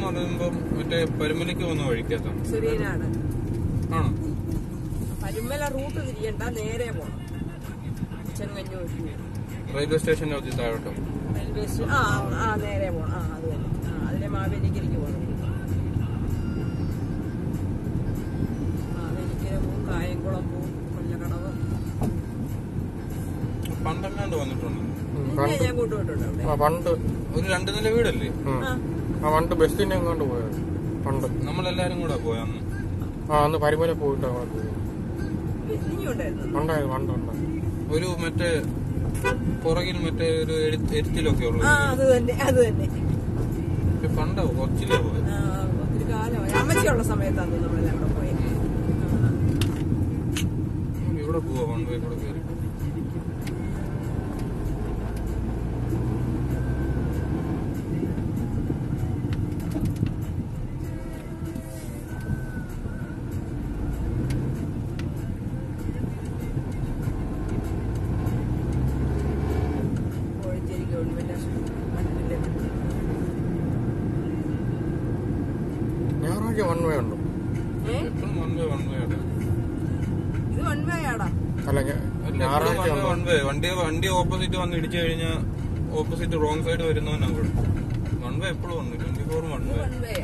പറയുമ്പോ മറ്റേ പരുമലയ്ക്ക് പോകുന്ന വഴിക്കകത്താണ് സുരീനാണ് ആണോ പരുമല റൂട്ട് തിരിയണ്ട നേരെ പോണം ചെങ്ങന്നൂർ റെയിൽവേ സ്റ്റേഷന്റെ അവിടെ താഴോട്ടോ റെയിൽവേ സ്റ്റേഷൻ ആ ആ നേരെ പോണം ആ അത് തന്നെ ആ അതിലെ മാവേലിക്കരിക്ക് പോകണം മാവേലിക്കര പോവും കായംകുളം പോവും കൊല്ലക്കടവ് പണ്ടെല്ലാണ്ട് വന്നിട്ടുണ്ട് പിന്നെ ഞാൻ കൊണ്ടുപോയിട്ടുണ്ട് അവിടെ ആ പണ്ട് ഒരു രണ്ടു നില വീടല്ലേ ഉം. ആ ആ പണ്ട് ബസ്സിന്റെ എങ്ങോട്ട് പോയത് പണ്ട് നമ്മളെല്ലാരും കൂടെ പോയി അന്ന് ആ അന്ന് പരിമല പോയിട്ട് അവിടെ പോയി നീ ഉണ്ടായിരുന്നു ഉണ്ടായത് പണ്ട് ഉണ്ടായത് ഒരു മറ്റേ പുറകിൽ മറ്റേ ഒരു എഴുത്ത് എരുത്തിലൊക്കെ ഉള്ളത് ആ അത് തന്നെ അത് തന്നെ പക്ഷെ പണ്ടാ കൊച്ചിലേ പോയത് ആ, ഒത്തിരി കാലമായി അമ്മച്ചിയുള്ള സമയത്താണ് നമ്മളെല്ലാം കൂടെ പോയത് ഇവിടെ പോവാ പണ്ട് ഇവിടെ കയറി കോഴഞ്ചേരി ഗവൺമെന്റ് ആശുപത്രി ഞായറാഴ്ച വൺ വേ ഉണ്ടോ ഏ എപ്പോഴും വൺ വേ വൺ വേ ആണ് ഇത് വൺവേയാടാ അല്ല ഞാ- ഞായറാഴ്ച ഉണ്ടോ വൺ വേ വണ്ടി വണ്ടി ഓപ്പോസിറ്റ് വന്ന് ഇടിച്ചു കഴിഞ്ഞാൽ ഓപ്പോസിറ്റ് റോങ് സൈഡ് വരുന്നവനാ കൂടെ വൺ വേ എപ്പോഴും വന്നു ട്വന്റി ഫോർ വൺ ഇത് വേ വൺവേയാ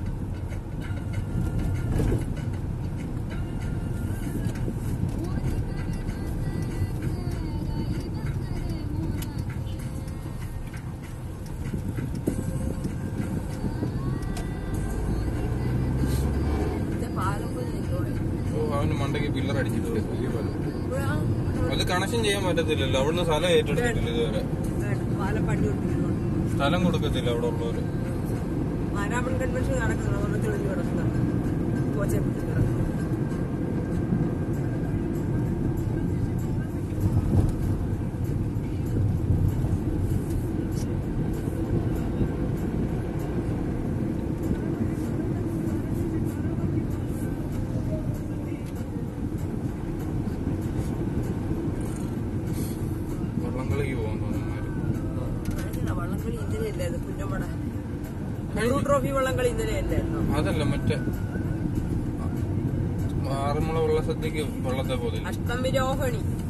ഇത് പാലപ്പുഴ നിൽക്കുവാണ്. ഓ അവന് മണ്ടയ്ക്ക് പില്ലർ അടിച്ചിട്ട് ഇപ്പോഴാ അത് കണക്ഷൻ ചെയ്യാൻ പറ്റത്തില്ലല്ലോ അവിടുന്ന് സ്ഥലം ഏറ്റെടുത്തിട്ടില്ല ഇതുവരെ പാലം പണി കൊടുത്തിട്ടുണ്ട് സ്ഥലം കൊടുക്കത്തില്ല അവിടെ ഉള്ളവര് മാരാമൺ കൺവെൻഷൻ നടക്കുന്നുണ്ട് നമ്മൾ തെളിഞ്ഞു കിടക്കുന്നുണ്ട് കോച്ചപ്പറ്റി കിടക്കുന്നു വള്ളംകളിക്ക് പോകാൻ തോന്നുന്നു മനസ്സിലാ വള്ളംകളി ഇന്നലെ അല്ലായിരുന്നു കുഞ്ഞമ്മട നെഹ്റു ട്രോഫി വള്ളംകളി ഇന്നലെ അല്ലായിരുന്നോ അതല്ല മറ്റേ ആറന്മുള വെള്ളസദ്യക്ക് വെള്ളത്തെ പോതില്ല അഷ്ടമിരോഹിണി